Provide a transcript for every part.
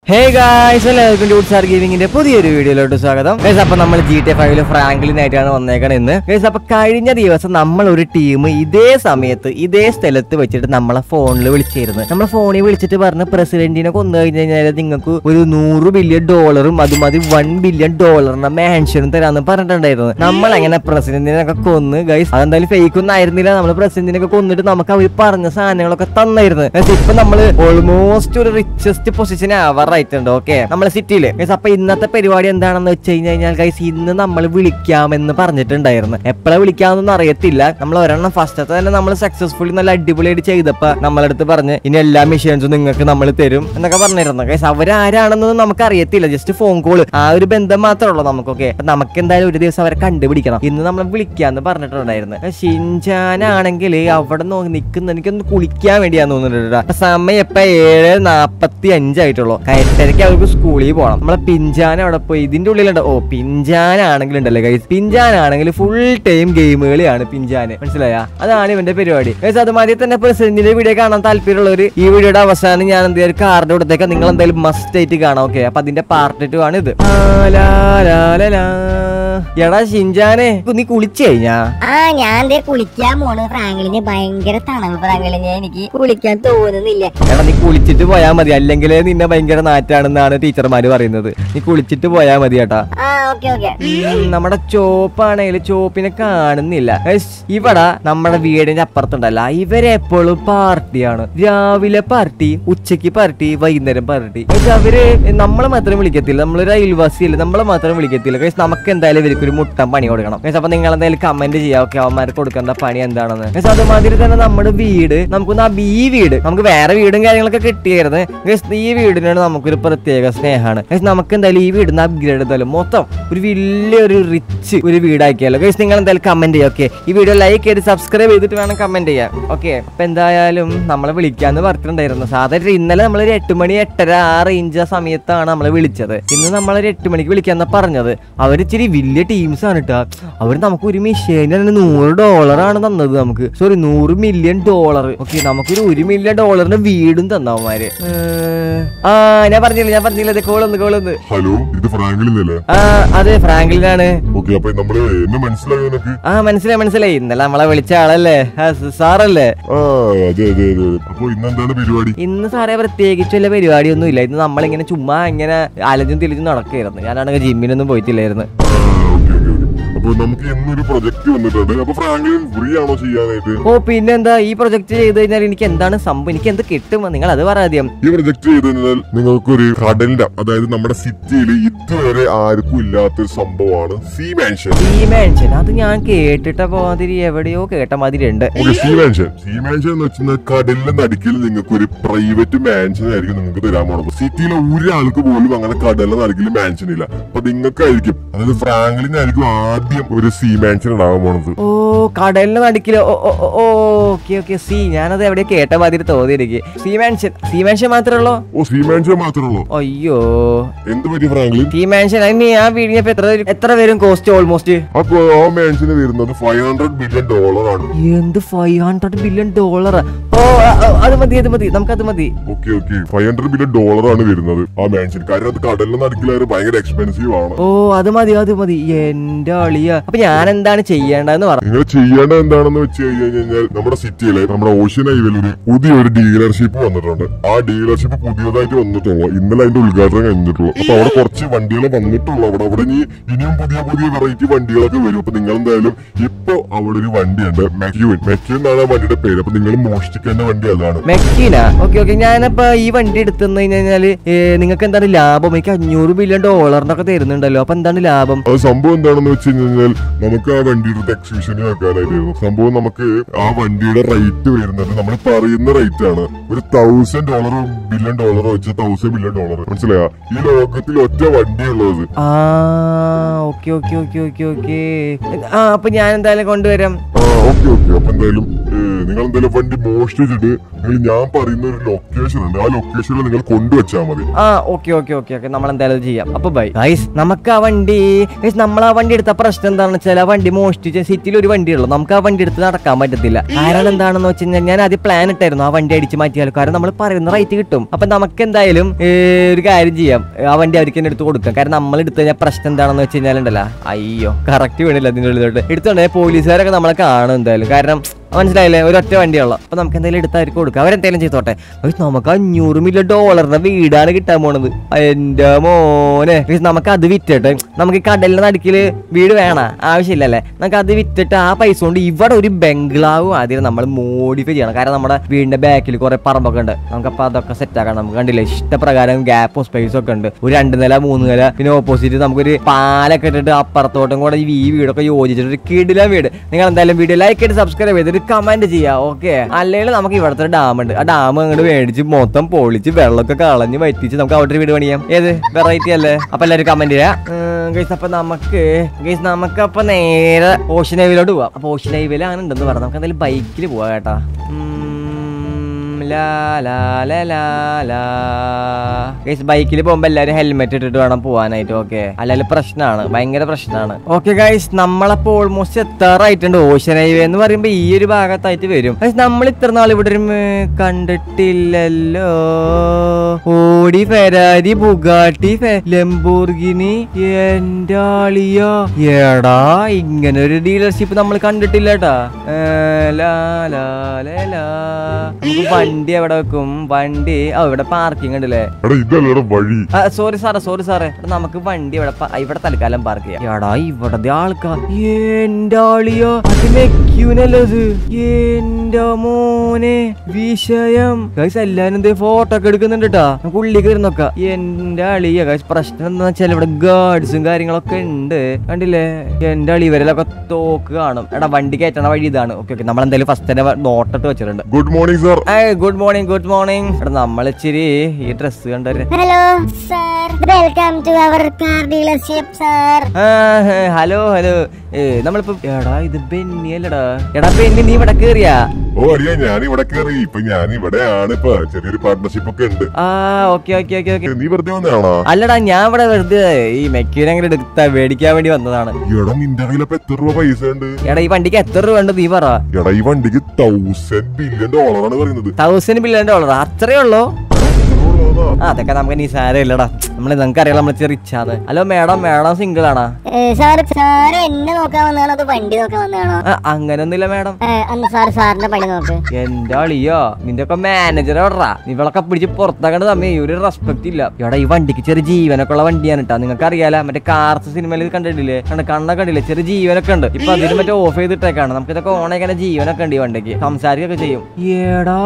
Hey guys എല്ലാവർക്കും ഡൂട്ട് star ഗെയിമിങ്ങിന്റെ പുതിയൊരു വീഡിയോയിലോട്ട് സ്വാഗതം ഗൈസ് അപ്പൊ നമ്മൾ ജി ടി ഫൈവില് ഫ്രാങ്ക്ലിനായിട്ടാണ് വന്നേക്കണത് ഇന്ന് ഗൈസ് അപ്പൊ കഴിഞ്ഞ ദിവസം നമ്മൾ ഒരു ടീം ഇതേ സമയത്ത് ഇതേ സ്ഥലത്ത് വെച്ചിട്ട് നമ്മളെ ഫോണിൽ വിളിച്ചിരുന്നു നമ്മളെ ഫോണിൽ വിളിച്ചിട്ട് പറഞ്ഞ് പ്രസിഡന്റിനെ കൊന്നു കഴിഞ്ഞ് കഴിഞ്ഞാൽ നിങ്ങൾക്ക് ഒരു നൂറ് ബില്യൺ ഡോളറും അതുമതി വൺ ബില്യൺ ഡോളറിന്റെ മാൻഷനും തരാന്ന് പറഞ്ഞിട്ടുണ്ടായിരുന്നു നമ്മൾ എങ്ങനെ പ്രസിഡന്റിനെ ഒക്കെ കൊന്ന് ഗൈസ് അതെന്തായാലും ഫേക്ക് ഒന്നും ആയിരുന്നില്ല നമ്മൾ പ്രസിഡന്റിനെ ഒക്കെ കൊന്നിട്ട് നമുക്ക് അവർ പറഞ്ഞ സാധനങ്ങളൊക്കെ തന്നായിരുന്നു Guys, ഇപ്പൊ നമ്മള് ഓൾമോസ്റ്റ് ഒരു റിച്ചസ്റ്റ് പൊസിഷൻ ആവാറായിട്ടുണ്ട് ഓക്കെ നമ്മളെ സിറ്റിയില് ഗൈസ് അപ്പൊ ഇന്നത്തെ പരിപാടി എന്താണെന്ന് വെച്ച് കഴിഞ്ഞ് കഴിഞ്ഞാൽ ഗൈസ് ഇന്ന് നമ്മൾ വിളിക്കാമെന്ന് പറഞ്ഞിട്ടുണ്ടായിരുന്നു എപ്പോഴാ വിളിക്കാമെന്നൊന്നും അറിയത്തില്ല നമ്മൾ ഒരെണ്ണം ഫസ്റ്റത്തെ തന്നെ നമ്മൾ സക്സസ്ഫുള്ളി നല്ല അടിപൊളിയായിട്ട് ചെയ്തപ്പോ നമ്മളടുത്ത് പറഞ്ഞ് ഇനി എല്ലാ മെഷീൻസും നിങ്ങൾക്ക് നമ്മൾ തരും എന്നൊക്കെ പറഞ്ഞിരുന്നു ഗൈസ് അവരാരാണെന്നൊന്നും നമുക്ക് അറിയത്തില്ല ജസ്റ്റ് ഫോൺ കോൾ ആ ഒരു ബന്ധം മാത്രമേ ഉള്ളൂ നമുക്കൊക്കെ അപ്പൊ നമുക്ക് എന്തായാലും ഒരു ദിവസം അവരെ കണ്ടുപിടിക്കണം ഇന്ന് നമ്മൾ വിളിക്കാന്ന് പറഞ്ഞിട്ടുണ്ടായിരുന്നു ഷിൻചാനാണെങ്കിൽ അവിടെ നോക്കി നിൽക്കുന്ന എനിക്കൊന്ന് കുളിക്കാൻ വേണ്ടിയാന്ന് തോന്നുന്നുണ്ട് കേട്ടോ. സമയം ഇപ്പൊ ഏഴ് നാപ്പത്തി അഞ്ചായിട്ടുള്ളൂ കയറ്റരയ്ക്ക് അവർക്ക് സ്കൂളിൽ പോകണം നമ്മളെ പിഞ്ചാൻ അവിടെ പോയി ഇതിന്റെ ഉള്ളിലുണ്ട് ഓ പിഞ്ചാനാണെങ്കിൽ ഉണ്ടല്ലേ ഗൈസ് പിഞ്ചാനാണെങ്കിൽ ഫുൾ ടൈം ഗെയിമുകളിയാണ് പിഞ്ചാന് മനസ്സിലായ അതാണ് ഇവന്റെ പരിപാടി ഗൈസ് അതുമാതിരി തന്നെ പ്രസിഡന്റിന്റെ വീഡിയോ കാണാൻ താല്പര്യമുള്ളവർ ഈ വീഡിയോയുടെ അവസാനം ഞാൻ എന്തെങ്കിലും കാർഡ് കൊടുത്തേക്കാം നിങ്ങൾ എന്തായാലും മസ്റ്റ് ആയിട്ട് കാണാം ഓക്കെ അപ്പൊ അതിന്റെ പാർട്ട് ടു ആണ് ഇത് ആ, ലാ, ലാ, ലാ, ലാ. എടാ ഷിൻജാനെ നീ കുളിച്ചു കഴിഞ്ഞാ ആ ഞാൻ ദേ കുളിക്കാൻ പോണ് ഫ്രാങ്ക്ലിന് ഭയങ്കര തണവ് ഫ്രാങ്ക്ലിന് എനിക്ക് കുളിക്കാൻ തോന്നുന്നില്ല എടാ നീ കുളിച്ചിട്ട് പോയാ മതി അല്ലെങ്കിൽ നിന്നെ ഭയങ്കര നാറ്റാണെന്നാണ് ടീച്ചർമാര് പറയുന്നത് നീ കുളിച്ചിട്ട് പോയാ മതി കേട്ടാ ആ ഓക്കെ ഓക്കെ ഉം, നമ്മുടെ ചോപ്പാണെങ്കിൽ ചോപ്പിനെ കാണുന്നില്ല ഗയ്സ്, ഇവിടെ നമ്മുടെ വീടിന്റെ അപ്പുറത്തുണ്ടല്ല ഇവരെപ്പോഴും പാർട്ടിയാണ് രാവിലെ പാർട്ടി ഉച്ചക്ക് പാർട്ടി വൈകുന്നേരം പാർട്ടി ഗയ്സ്, അവര് നമ്മളെ മാത്രം വിളിക്കത്തില്ല നമ്മളൊരു അയൽവാസിയല്ല നമ്മളെ മാത്രം വിളിക്കത്തില്ല ഗൈസ് നമുക്ക് എന്തായാലും ഇവർക്ക് ഒരു മുട്ടൻ പണി കൊടുക്കണം ഗൈസ് അപ്പൊ നിങ്ങൾ എന്തായാലും കമന്റ് ചെയ്യാം ഓക്കെ അവന്മാർക്ക് കൊടുക്കേണ്ട പണി എന്താണെന്ന് ഗൈസ് അതുമാതിരി തന്നെ നമ്മുടെ വീട് നമുക്കൊന്ന് ആ ഈ വീട് നമുക്ക് വേറെ വീടും കാര്യങ്ങളൊക്കെ കിട്ടിയായിരുന്നു ഗൈസ് ഈ വീടിനോട് നമുക്കൊരു പ്രത്യേക സ്നേഹമാണ് ഗൈസ് നമുക്ക് എന്തായാലും ഈ വീടിന് അപ്ഗ്രേഡ് ചെയ്താലും മൊത്തം ഒരു വലിയൊരു റിച്ച് ഒരു വീടാക്കിയാലോ ഗൈസ് നിങ്ങൾ എന്തായാലും കമന്റ് ചെയ്യാം ഓക്കെ ഈ വീഡിയോ ലൈക്ക് ചെയ്ത് സബ്സ്ക്രൈബ് ചെയ്തിട്ട് വേണം കമന്റ് ചെയ്യാൻ ഓക്കെ അപ്പൊ എന്തായാലും നമ്മളെ വിളിക്കാന്ന് പറഞ്ഞിട്ടുണ്ടായിരുന്നു സാധാരണ ഇന്നലെ നമ്മളൊരു എട്ട് മണി എട്ടര ആ റേഞ്ച് ആ സമയത്താണ് നമ്മളെ വിളിച്ചത് ഇന്ന് നമ്മളൊരു എട്ട് മണിക്ക് വിളിക്കാന്നാ പറഞ്ഞത് അവർ ഇച്ചിരി വലിയ ടീംസ് ആണ് കേട്ടോ അവർ നമുക്ക് ഒരു മിഷീന് തന്നെ നൂറ് ഡോളറാണ് തന്നത് നമുക്ക് സോറി നൂറ് മില്യൺ ഡോളർ ഓക്കെ നമുക്കൊരു ഒരു മില്യൺ ഡോളറിന്റെ വീടും തന്നവന്മാര് ഏർ, ആ ഞാൻ പറഞ്ഞില്ല ഞാൻ പറഞ്ഞില്ല കോളൊന്ന് കോളൊന്ന് ഹലോ ഇത് ഫ്രാങ്കിളിന്നല്ലേ ആ അതെ ഫ്രാങ്ക്ലിനാണ് ഓക്കെ അപ്പൊ നമ്മള് എന്നെ മനസ്സിലായോ നിനക്ക് ആ മനസ്സിലായി മനസ്സിലായി ഇന്നലെ നമ്മളെ വിളിച്ച ആളല്ലേ ആ, സ- സാറല്ലേ ആ അതെ അതെ അതെ അപ്പൊ ഇന്നെന്താണ് പരിപാടി ഇന്ന് സാറേ പ്രത്യേകിച്ച് വല്ല പരിപാടിയൊന്നും ഇല്ല ഇന്ന് നമ്മളിങ്ങനെ ചുമ്മാ ഇങ്ങനെ അലഞ്ഞും തിരിഞ്ഞും നടക്കുകയായിരുന്നു ഞാനാണെങ്കിൽ ജിമ്മിനൊന്നും പോയിട്ടില്ലായിരുന്നു ആ ഓക്കെ ഓക്കെ ഓക്കെ അപ്പൊ നമുക്ക് എന്നൊരു പ്രൊജക്ട് വന്നിട്ടുണ്ട് അപ്പൊ ഫ്രാങ്ക്ലിൻ ഫ്രീ ആണോ ചെയ്യാനായിട്ട് ഓ പിന്നെന്താ ഈ പ്രൊജക്ട് ചെയ്ത് കഴിഞ്ഞാൽ എനിക്ക് എന്താണ് സംഭവം എനിക്ക് എന്ത് കിട്ടും നിങ്ങൾ അത് പറ ആദ്യം ഈ പ്രൊജക്ട് ചെയ്ത് കഴിഞ്ഞാൽ നിങ്ങൾക്കൊരു കടലിന്റെ അതായത് നമ്മുടെ സിറ്റിയിൽ ഇതുവരെ ആർക്കും ഇല്ലാത്തൊരു സംഭവമാണ് സീ മാൻഷൻ ഈ മാൻഷൻ അത് ഞാൻ കേട്ടിട്ട മാതിരി എവിടെയോ കേട്ട മാതിരി ഉണ്ട് okay sea mansion sea mansion എന്ന് വെച്ചാൽ കടലിന്റെ നടുക്കിൽ നിങ്ങൾക്ക് ഒരു പ്രൈവറ്റ് മാൻഷൻ ആയിരിക്കും നിങ്ങൾക്ക് തരാൻ പോണത് സിറ്റിയിലെ ഒരാൾക്ക് പോലും അങ്ങനെ കടലിന്റെ നടുക്കിൽ മാൻഷൻ ഇല്ല അപ്പൊ നിങ്ങൾക്കായിരിക്കും അതായത് ഫ്രാങ്ക്ലിനായിരിക്കും ആദ്യം ഒരു സീ മാൻഷൻ ഉണ്ടാകാൻ പോണത് ഓ കടലിന് നടുക്കില് ഓ ഓ ഓക്കെ ഓക്കെ സി ഞാനത് എവിടെ കേട്ട മാതിരി തോന്നി എനിക്ക് സി മാൻഷൻ സി മാൻഷൻ മാത്രമേ ഉള്ളൂ ഓ സീ മാൻഷൻ മാത്രമേ ഉള്ളൂ അയ്യോ എന്ത് പറ്റി ഫ്രാങ്ക്ലിൻ സി മാൻഷൻ അതിന് ആ വീടിനപ്പോ എത്ര എത്ര വരും കോസ്റ്റ് ഓൾമോസ്റ്റ് അപ്പൊ ആ മാൻഷന് വരുന്നത് ഫൈവ് ഹൺഡ്രഡ് ബില്യൺ ഡോളർ ആണ് എന്ത് ഫൈവ് ഹൺഡ്രഡ് ബില്യൺ ഡോളർ ഓ ആ, ആ, അത് മതി അത് മതി നമുക്കത് മതി okay okay five hundred billion dollar ആണ് വരുന്നത് ആ മാൻഷൻ കാര്യം അത് കടലിന് നടുക്കിലായത് ഭയങ്കര എക്സ്പെൻസീവ് ആണ് ഓ അത് മതി അത് മതി എന്റെ അളിയ അപ്പൊ ഞാൻ എന്താണ് ചെയ്യേണ്ടതെന്ന് പറ നിങ്ങൾ ചെയ്യേണ്ടത് എന്താണെന്ന് വെച്ച് കഴിഞ്ഞ് കഴിഞ്ഞാൽ നമ്മുടെ സിറ്റിയിലെ നമ്മുടെ ഓഷ്യൻ ഹൈവേയിൽ ഒരു പുതിയൊരു ഡീലർഷിപ്പ് വന്നിട്ടുണ്ട് ആ ഡീലർഷിപ്പ് പുതിയതായിട്ട് വന്നിട്ടുള്ളൂ ഇന്നലെ അതിന്റെ ഉദ്ഘാടനം കഴിഞ്ഞിട്ടുള്ളൂ അപ്പൊ അവിടെ കുറച്ച് വണ്ടികൾ വന്നിട്ടുള്ളൂ അവിടെ അവിടെ ഇനി ഇനിയും പുതിയ പുതിയ വെറൈറ്റി വണ്ടികളൊക്കെ വരും അപ്പൊ നിങ്ങൾ എന്തായാലും ഇപ്പൊ അവിടെ ഒരു വണ്ടിയുണ്ട് മെക്യൂൻ മെക്യൂൻ എന്നാണ് ആ വണ്ടിയുടെ പേര് അപ്പൊ നിങ്ങൾ മോഷ്ടിക്കേണ്ട വണ്ടി അതാണ് മെക്കീന ഓക്കെ ഓക്കെ ഞാനിപ്പോ ഈ വണ്ടി എടുത്തെന്ന് കഴിഞ്ഞാല് നിങ്ങൾക്ക് എന്താണ് ലാഭം എനിക്ക് അഞ്ഞൂറ് ബില്യൺ ഡോളറിനൊക്കെ തരുന്നുണ്ടല്ലോ അപ്പൊ എന്താണ് ലാഭം അത് സംഭവം എന്താണെന്ന് വെച്ച് കഴിഞ്ഞാൽ നമുക്ക് ആ വണ്ടിയുടെ എക്സിബിഷന് വെക്കാനായിട്ടായിരുന്നു സംഭവം നമുക്ക് ആ വണ്ടിയുടെ റേറ്റ് വരുന്നത് നമ്മൾ പറയുന്ന റേറ്റ് ആണ് ഒരു തൗസൻഡ് ഡോളർ ബില്യൺ ഡോളർ വെച്ച് തൗസൻഡ് ബില്യൺ ഡോളർ മനസ്സിലായ ഈ ലോകത്തിൽ ഒറ്റ വണ്ടിയുള്ളത് ആ okay okay okay okay okay ആ അപ്പൊ ഞാൻ എന്തായാലും കൊണ്ടുവരാം ആ ഓക്കെ ഓക്കെ അപ്പൊ എന്തായാലും നിങ്ങൾ എന്തായാലും വണ്ടി മോഷ്ടിച്ചിട്ട് നിങ്ങൾ ഞാൻ പറയുന്ന ഒരു ലൊക്കേഷൻ ഉണ്ട് ആ ലൊക്കേഷനിൽ നിങ്ങൾ കൊണ്ടുവച്ചാൽ മതി ആ ഓക്കെ ഓക്കെ ഓക്കെ ഓക്കെ നമ്മൾ എന്തായാലും അത് ചെയ്യാം അപ്പൊ ബൈ ഗൈസ് നമുക്ക് ആ വണ്ടി ഗൈസ് നമ്മൾ ആ വണ്ടി എടുത്ത പ്രശ്നം എന്താണെന്ന് വെച്ചാൽ ആ വണ്ടി മോഷ്ടിച്ച സിറ്റിയിൽ ഒരു വണ്ടി ഉള്ളൂ നമുക്ക് ആ വണ്ടി എടുത്ത് നടക്കാൻ പറ്റത്തില്ല കാരണം എന്താണെന്ന് വെച്ച് കഴിഞ്ഞാൽ ഞാൻ ആദ്യം പ്ലാൻ ഇട്ടായിരുന്നു ആ വണ്ടി അടിച്ച് മാറ്റിയാൽ കാരണം നമ്മൾ പറയുന്ന റേറ്റ് കിട്ടും അപ്പൊ നമുക്ക് എന്തായാലും ഏ, ഒരു കാര്യം ചെയ്യാം ആ വണ്ടി അവർക്ക് തന്നെ എടുത്ത് കൊടുക്കാം കാരണം നമ്മൾ എടുത്തു കഴിഞ്ഞാൽ പ്രശ്നം എന്താണെന്ന് വെച്ച് കഴിഞ്ഞാൽ ഉണ്ടല്ലോ അയ്യോ കറക്റ്റ് വീണില്ല അതിൻ്റെ ഉള്ളിലോട്ട് എടുത്തോണ്ടേ പോലീസുകാരൊക്കെ നമ്മളെ കാണും എന്തായാലും കാരണം മനസ്സിലായില്ലേ ഒരൊറ്റ വണ്ടിയുള്ള അപ്പൊ നമുക്ക് എന്തായാലും എടുത്ത് അവർക്ക് കൊടുക്കാം അവരെന്തായാലും ചെയ്തോട്ടെ ഗയ്സ്, നമുക്ക് അഞ്ഞൂറ് മില്യൺ ഡോളറിന്റെ വീടാണ് കിട്ടാൻ പോണത് എന്റെ മോനെ ഗയ്സ്, നമുക്ക് അത് വിറ്റിട്ട് നമുക്ക് ഈ കടലിന്റെ നടുക്കില് വീട് വേണ ആവശ്യമില്ലല്ലേ നമുക്ക് അത് വിറ്റിട്ട് ആ പൈസ കൊണ്ട് ഇവിടെ ഒരു ബംഗ്ലാവ് ആദ്യം നമ്മൾ മോഡിഫൈ ചെയ്യണം കാരണം നമ്മുടെ വീടിന്റെ ബാക്കിൽ കുറെ പറമ്പൊക്കെ ഉണ്ട് നമുക്ക് അപ്പൊ അതൊക്കെ സെറ്റ് ആക്കണം നമുക്ക് കണ്ടില്ലേ ഇഷ്ടപ്രകാരം ഗ്യാപ്പും സ്പേസും ഒക്കെ ഉണ്ട് ഒരു രണ്ട് നില മൂന്ന് നില പിന്നെ ഓപ്പോസിറ്റ് നമുക്കൊരു പാലൊക്കെ ഇട്ടിട്ട് അപ്പുറത്തോട്ടും കൂടെ ഈ വീടൊക്കെ യോജിച്ചിട്ട് ഒരു കിടില വീട് നിങ്ങൾ എന്തായാലും വീഡിയോ ലൈക്ക് ചെയ്ത് സബ്സ്ക്രൈബ് ചെയ്തിട്ട് കമന്റ് ചെയ്യാം ഓക്കെ അല്ലെങ്കിൽ നമുക്ക് ഇവിടുത്തെ ഒരു ഡാം ഉണ്ട് ആ ഡാം അങ്ങോട്ട് മേടിച്ച് മൊത്തം പൊളിച്ച് വെള്ളമൊക്കെ കളഞ്ഞ് വറ്റിച്ച് നമുക്ക് അവിടെ ഒരു വീട് പണിയാം ഏത് വെറൈറ്റി അല്ലേ അപ്പൊ എല്ലാവരും കമന്റ് ചെയ്യാം ഗൈസ് അപ്പൊ നമുക്ക് ഗൈസ് നമുക്ക് അപ്പൊ നേരെ ഓഷ്യൻ ഹൈവേയിലോട്ട് പോവാം അപ്പൊ ഓഷ്യൻ ഹൈവേയിൽ അങ്ങനെ ഉണ്ടെന്ന് പറയാം നമുക്ക് എന്തായാലും ബൈക്കിൽ പോവാം കേട്ടാ ഉം, ലാ ലാ ലാ ലാ ലാ ഗൈസ് ബൈക്കിൽ പോകുമ്പോ എല്ലാരും ഹെൽമെറ്റ് ഇട്ടിട്ട് വേണം പോവാനായിട്ട് ഓക്കെ അല്ലെങ്കിൽ പ്രശ്നമാണ് ഭയങ്കര പ്രശ്നമാണ് ഓക്കെ ഗൈസ് നമ്മളപ്പോ ഓൾമോസ്റ്റ് എത്താറായിട്ടുണ്ട് ഓഷ്യൻ ഹൈവേ എന്ന് പറയുമ്പോ ഈ ഒരു ഭാഗത്തായിട്ട് വരും ഗൈസ് നമ്മൾ ഇത്ര നാൾ ഇവിടെ ഒരു ഉം, കണ്ടിട്ടില്ലല്ലോ ഓടി ഫെരാരി ബുഗാട്ടി ലംബോർഗിനി എന്റെ ആളിയോ എടാ ഇങ്ങനെ ഒരു ഡീലർഷിപ്പ് നമ്മൾ കണ്ടിട്ടില്ല കേട്ടാ ലാ ലാ ലാ ലാ. നമുക്ക് വണ്ടി എവിടെ വെക്കും വണ്ടി ഓ ഇവിടെ പാർക്കിംഗ് ഉണ്ടല്ലേ എടാ ഇതല്ലടാ വഴി സോറി സാറേ സോറി സാറേ എടാ, നമുക്ക് വണ്ടി ഇവിടെ പ- ഇവിടെ തൽക്കാലം പാർക്ക് ചെയ്യാം എടാ ഇവിടെ ആൾക്കാർ എന്റെ ആളിയോ അത് മെക്യൂനല്ലോ ഇത് എന്റെ മോനെ വിഷയം ഗൈസ് എല്ലാരും എന്തേ ഫോട്ടോ ഒക്കെ എടുക്കുന്നുണ്ട് കേട്ടാ നമുക്ക് ഉള്ളി കയറി നോക്കാം എന്റെ അളിയ ഗൈസ് പ്രശ്നം എന്താ വെച്ചാൽ ഇവിടെ ഗാർഡ്സും കാര്യങ്ങളൊക്കെ ഉണ്ട് കണ്ടില്ലേ എന്റെ അളി ഇവരിലൊക്കെ തോക്ക് കാണും എടാ വണ്ടി കയറ്റണ വഴി ഇതാണ് ഓക്കെ ഓക്കെ നമ്മൾ എന്തായാലും ഫസ്റ്റ് തന്നെ നോട്ടിട്ട് വെച്ചിട്ടുണ്ട് good morning sir good morning good morning എടാ നമ്മൾ ഇച്ചിരി ഈ ഡ്രസ് കണ്ടൊരു hello sir welcome to our car dealership sir hello hello ഏ നമ്മളിപ്പോ എടാ ഇത് ബെന്നി അല്ലടാ എടാ ബെന്നി നീ ഇവിടെ കേറിയാ ഓ അറിയാ ഞാൻ ഇവിടെ കയറി ഇപ്പൊ ഞാൻ ഇവിടെയാണ് ഇപ്പൊ ചെറിയൊരു പാർട്ട്ണർഷിപ്പ് ഒക്കെ ഉണ്ട് ആ ഓക്കെ ഓക്കെ ഓക്കെ ഓക്കെ നീ വെറുതെ വന്നതാണോ അല്ലടാ ഞാൻ ഇവിടെ വെറുതെ ഈ മെക്യൂൻ അങ്ങനെ എടുത്ത മേടിക്കാൻ വേണ്ടി വന്നതാണ് എടാ നിന്റെ കയ്യിൽ അപ്പൊ എത്ര രൂപ പൈസ ഉണ്ട് എടാ ഈ വണ്ടിക്ക് എത്ര രൂപ ഉണ്ട് നീ പറ എടാ ഈ വണ്ടിക്ക് തൗസൻഡ് ബില്യൺ ഡോളറാണ് പറയുന്നത് തൗസൻഡ് ബില്യൺ ഡോളർ അത്രേ ഉള്ളൂ ആ അതൊക്കെ നമുക്ക് നീ സാരമില്ലടാ നമ്മൾ നമുക്ക് അറിയാം നമ്മൾ ചെറിച്ചാന്ന് ഹലോ മേഡം മേഡം സിംഗിൾ ആണാ സാർ സാർ എന്നെ നോക്കാൻ വന്നതാണോ അതോ വണ്ടി നോക്കാൻ വന്നതാണോ ആ, അങ്ങനൊന്നുമില്ല മേഡം ഏ, അന്ന് സാർ സാറിന്റെ പണി നോക്ക് എന്റെ അളിയോ നിന്റെ ഒക്കെ മാനേജർ എവിടാ ഇവളൊക്കെ പിടിച്ച് പുറത്താക്കണ്ട തമ്മി ഒരു റെസ്പെക്ട് ഇല്ല എടാ ഈ വണ്ടിക്ക് ചെറിയ ജീവനൊക്കെ ഉള്ള വണ്ടിയാണ് കേട്ടാ നിങ്ങൾക്ക് അറിയാലോ മറ്റേ കാർസ് സിനിമയിൽ ഇത് കണ്ടിട്ടില്ലേ കണ്ട കണ്ണ കണ്ടില്ലേ ചെറിയ ജീവനൊക്കെ ഉണ്ട് ഇപ്പൊ അതിന് മറ്റേ ഓഫ് ചെയ്തിട്ടേക്കാണ് നമുക്ക് ഇതൊക്കെ ഓണാക്കാൻ ജീവനൊക്കെ ഉണ്ട് ഈ വണ്ടിക്ക് സംസാരിക്കൊക്കെ ചെയ്യും ഏടാ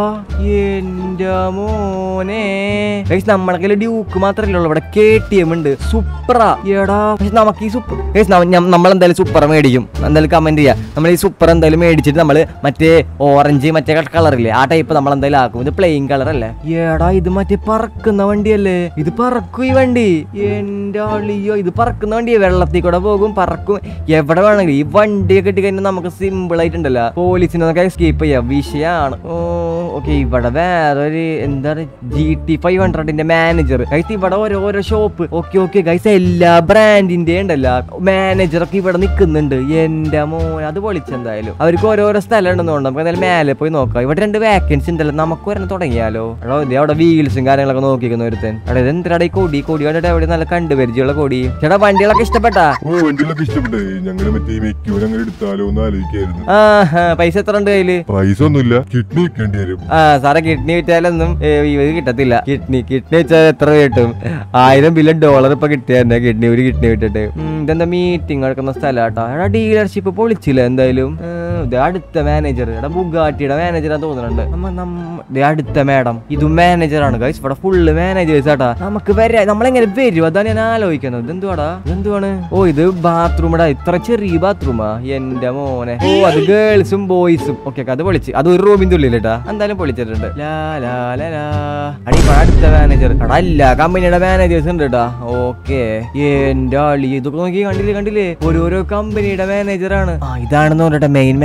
എന്റെ മോനെ ഗൈസ് നമ്മളെ കയ്യിൽ ഡ്യൂക്ക് മാത്രമല്ല ഉള്ളൂ ഇവിടെ കെ ടി എം ഉണ്ട് സൂപ്പറാ എടാ പക്ഷെ നമുക്ക് ഈ സൂപ്പർ ഗൈസ് നമ്മൾ എന്തായാലും സൂപ്പർ മേടിക്കും എന്തായാലും കമന്റ് ചെയ്യാം നമ്മൾ ഈ സൂപ്പർ എന്തായാലും മേടിച്ചിട്ട് നമ്മൾ മറ്റേ ഓറഞ്ച് മറ്റേ കളറില്ലേ ആ ടൈപ്പ് നമ്മൾ എന്തായാലും ആക്കും ഇത് പ്ലെയിൻ കളർ അല്ലേ എടാ ഇത് മറ്റേ പറക്കുന്ന വണ്ടിയല്ലേ ഇത് പറക്കും ഈ വണ്ടി എന്റെ അളിയോ ഇത് പറക്കുന്ന വണ്ടിയെ വെള്ളത്തിൽ കൂടെ പോകും പറക്കും എവിടെ വേണമെങ്കിലും ഈ വണ്ടിയൊക്കെ കിട്ടി കഴിഞ്ഞാൽ നമുക്ക് സിമ്പിൾ ആയിട്ടുണ്ടല്ലോ പോലീസിനൊക്കെ എസ്കേപ്പ് ചെയ്യാം വിഷയമാണ് ഓ ഓക്കെ ഇവിടെ വേറൊരു എന്താണ് ജി ടി ഫൈവ് ഹൺഡ്രഡിന്റെ മാനേജർ ഗൈസ് ഇവിടെ ഓരോരോ ഷോപ്പ് ഓക്കെ ഓക്കെ ഗൈസ് എല്ലാ ബ്രാൻഡിന്റെ ഉണ്ടല്ലോ മാനേജറൊക്കെ ഇവിടെ നിൽക്കുന്നുണ്ട് എന്റെ മോൻ അത് പൊളിച്ചെന്തായാലും അവർക്ക് ഓരോരോ സ്ഥലം ഉണ്ടെന്ന് തോന്നുന്നു നമുക്ക് എന്തായാലും മേലെ പോയി നോക്കാം ഇവിടെ രണ്ട് വേക്കൻസി ഉണ്ടല്ലോ നമുക്ക് ഒരെണ്ണം തുടങ്ങിയാലോ എടോ ഇത് അവിടെ വീൽസും കാര്യങ്ങളൊക്കെ നോക്കിക്കുന്ന ഒരുത്തൻ എടാ ഇത് എന്തിനാടാ ഈ കൊടി കൊടി കണ്ടിട്ട് എവിടെ നല്ല കണ്ടുപരിചയമുള്ള കൊടി ചേട്ടാ വണ്ടികളൊക്കെ ഇഷ്ടപ്പെട്ടാ ഓ വണ്ടികളൊക്കെ ഇഷ്ടപ്പെട്ടേ ഞങ്ങൾ മറ്റേ മെക്യൂൻ അങ്ങനെ എടുത്താലോ എന്ന് ആലോചിക്കായിരുന്നു ആ ഹാ, പൈസ എത്ര ഉണ്ട് കയ്യില് പൈസ ഒന്നുമില്ല കിഡ്നി വെക്കേണ്ടി വരും ആ സാറേ കിഡ്നി വിറ്റാലൊന്നും ഏ, ഇത് കിട്ടത്തില്ല കിഡ്നി കിഡ്നി വെച്ചാൽ എത്ര കിട്ടും ആയിരം ബില്യൺ ഡോളർ ഇപ്പൊ കിട്ടിയ തന്നെ കിഡ്നി ഒരു കിഡ്നി വിട്ടിട്ട് ഉം, ഇതെന്താ മീറ്റിംഗ് നടക്കുന്ന സ്ഥലാട്ടോ എടാ ഡീലർഷിപ്പ് പൊളിച്ചില്ല എന്തായാലും ഉം, ഇത് അടുത്ത മാനേജർ എടാ ബുഗാട്ടിയുടെ മാനേജറാന്ന് തോന്നുന്നുണ്ട് നമ്മ നമ്മ ദേ അടുത്ത മാഡം ഇതും മാനേജറാണ് ഗൈസ് ഇവിടെ ഫുള്ള് മാനേജേഴ്സ് ആട്ടാ നമുക്ക് വരാ നമ്മളെങ്ങനെ വരും അതാണ് ഞാൻ ആലോചിക്കുന്നത് ഇതെന്തുവാടാ ഇതെന്തുവാണ് ഓ ഇത് ബാത്റൂമടാ ഇത്ര ചെറിയ ബാത്റൂമാ എന്റെ മോനെ ഓ അത് ഗേൾസും ബോയ്സും ഓക്കെ അത് പൊളിച്ച് അത് ഒരു റൂമിന്റെ ഉള്ളിലിട്ടാ എന്തായാലും പൊളിച്ചിട്ടുണ്ട് ലാ ലാ ലാ ലാ അടി ഇപ്പൊ അടുത്ത മാനേജർ എടാ എല്ലാ കമ്പനിയുടെ മാനേജേഴ്സ് ഉണ്ട് കേട്ടാ ഓക്കെ എന്റെ ആളി ഇതൊക്കെ നോക്കി കണ്ടില്ലേ കണ്ടില്ലേ ഓരോരോ കമ്പനിയുടെ മാനേജറാണ് ആ ഇതാണെന്ന് പറഞ്ഞിട്ട് മെയിൻ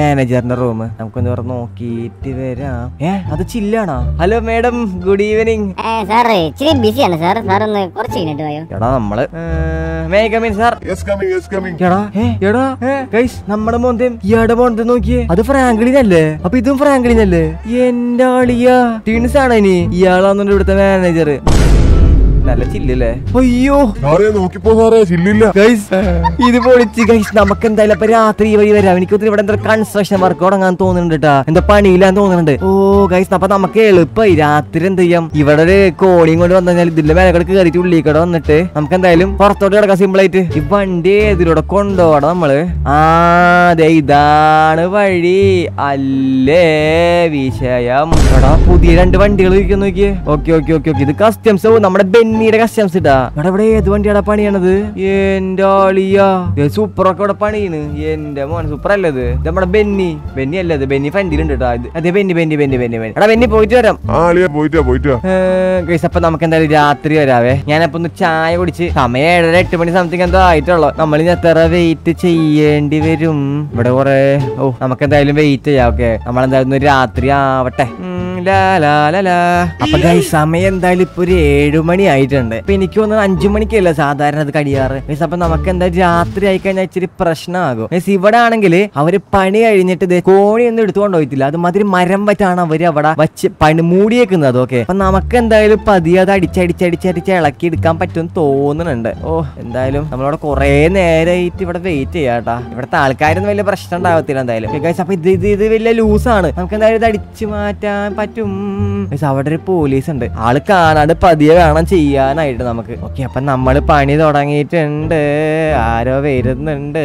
മാനേജറിന്റെ റൂം നമുക്കൊന്ന് വേറെ നോക്കിയിട്ട് വരാം ഏ അത് ചില്ലാണോ hello madam good evening sir ഇച്ചിരി ബിസിയാണ് സാർ സാർ ഒന്ന് കുറച്ച് കഴിഞ്ഞിട്ട് പോയോ എടാ നമ്മള് may come in sir yes coming yes coming എടാ ഏ എടാ ഗൈസ് നമ്മുടെ മോന്തേം ഇയാടെ മോന്തം നോക്കിയേ അത് ഫ്രാങ്ക്ലിനല്ലേ അപ്പൊ ഇതും ഫ്രാങ്ക്ലിനല്ലേ എന്റെ ആളിയാ ടീൻസ് ആണ് ഇനി ഇയാളാന്നുണ്ട് ഇവിടുത്തെ മാനേജർ നല്ല ചില്ലല്ലേ അയ്യോ സാറേ നോക്കിപ്പോ സാറേ ചില്ലില്ല ഗൈസ് ഇത് പൊളിച്ച് ഗൈസ് നമുക്ക് എന്തായാലും ഇപ്പൊ രാത്രി ഈ വഴി വരാം എനിക്ക് ഇവിടെ എന്താ കൺസ്ട്രക്ഷൻ വർക്ക് തുടങ്ങാൻ തോന്നുന്നുണ്ട് കേട്ടാ എന്താ പണിയില്ലാന്ന് തോന്നുന്നുണ്ട് ഓ ഗൈസ് അപ്പൊ നമുക്ക് എളുപ്പമായി രാത്രി എന്ത് ചെയ്യാം ഇവിടെ ഒരു കോണിയും കൊണ്ട് വന്നു കഴിഞ്ഞാൽ ഇതിന്റെ മേലെ കയറിയിട്ട് ഉള്ളിക്കട വന്നിട്ട് നമുക്ക് എന്തായാലും പുറത്തോട്ട് കിടക്കാം സിമ്പിൾ ആയിട്ട് ഈ വണ്ടി ഏതിലൂടെ കൊണ്ടുപോകണം നമ്മള് ആ ദേ ഇതാണ് വഴി അല്ലേ വിഷയം എടാ പുതിയ രണ്ട് വണ്ടികൾ ഇരിക്കുന്നു നോക്കിയേ ഓക്കെ ഓക്കെ ഓക്കെ ഓക്കെ ഇത് കസ്റ്റംസ് നമ്മുടെ ബെന്നിയുടെ കസ്റ്റംസ് ഇട്ടാ എടാ ഇവിടെ ഏത് വണ്ടിയാടാ പണിയാണത് എന്റെ ആളിയാ സൂപ്പർ ഒക്കെ ഇവിടെ പണിയാണ് എന്റെ മോൻ സൂപ്പർ അല്ലേ ഇത് ഇത് നമ്മുടെ ബെന്നി ബെന്നി അല്ലേ ഇത് ബെന്നി ഫ്രണ്ടിലുണ്ട് കേട്ടോ ഇത് അതെ ബെന്നി ബെന്നി ബെന്നി ബെന്നി ബെന്നി എടാ ബെന്നി പോയിട്ട് വരാം ആ അളിയാ പോയിട്ടാ പോയിട്ടാ ഗൈസ് അപ്പൊ നമുക്ക് എന്തായാലും രാത്രി വരാവേ ഞാനപ്പോ ഒന്ന് ചായ കുടിച്ച് സമയം ഏഴര എട്ട് മണി സംതിങ് എന്തോ ആയിട്ടുള്ളൂ നമ്മൾ ഇനി എത്ര വെയിറ്റ് ചെയ്യേണ്ടി വരും ഇവിടെ കുറെ ഓ നമുക്ക് എന്തായാലും വെയിറ്റ് ചെയ്യാം ഓക്കെ നമ്മൾ എന്തായാലും ഒരു രാത്രി ആവട്ടെ ഉം, ലാ, ലാ, ലാ, ലാ. അപ്പൊ ഗൈസ് സമയം എന്തായാലും ഇപ്പൊ ഒരു ഏഴു മണി ആയിട്ടുണ്ട് ഇപ്പൊ എനിക്ക് തോന്നുന്നു അഞ്ചു മണിക്കല്ല സാധാരണ അത് കഴിയാറ് ഗൈസ് അപ്പൊ നമുക്ക് എന്തായാലും രാത്രി ആയി കഴിഞ്ഞാൽ ഇച്ചിരി പ്രശ്നമാകും ഗൈസ് ഇവിടെ ആണെങ്കിൽ അവര് പണി കഴിഞ്ഞിട്ട് ദേ കോഴി ഒന്നും എടുത്തുകൊണ്ട് പോയിട്ടില്ല അത് മാതിരി മരം വറ്റാണ് അവര് അവിടെ വച്ച് പണി മൂടിയേക്കുന്നത് ഓക്കെ അപ്പൊ നമുക്ക് എന്തായാലും പതിയെ അത് അടിച്ചടിച്ചടിച്ചടിച്ച് ഇളക്കി എടുക്കാൻ പറ്റുമെന്ന് തോന്നുന്നുണ്ട് ഓ എന്തായാലും നമ്മളവിടെ കുറെ നേരമായിട്ട് ഇവിടെ വെയിറ്റ് ചെയ്യാട്ടാ ഇവിടുത്തെ ആൾക്കാരൊന്നും വലിയ പ്രശ്നം ഉണ്ടാവത്തില്ല എന്തായാലും ഗൈസ് അപ്പൊ ഇത് ഇത് ഇത് വലിയ ലൂസാണ് നമുക്ക് എന്തായാലും ഇത് അടിച്ചു മാറ്റാൻ പറ്റും ഗൈസ് അവിടെ ഒരു പോലീസ് ഉണ്ട് ആള് കാണാണ്ട് പതിയെ വേണം ചെയ്യാനായിട്ട് നമുക്ക് ഓക്കെ അപ്പൊ നമ്മള് പണി തുടങ്ങിയിട്ടുണ്ട് ആരോ വരുന്നുണ്ട്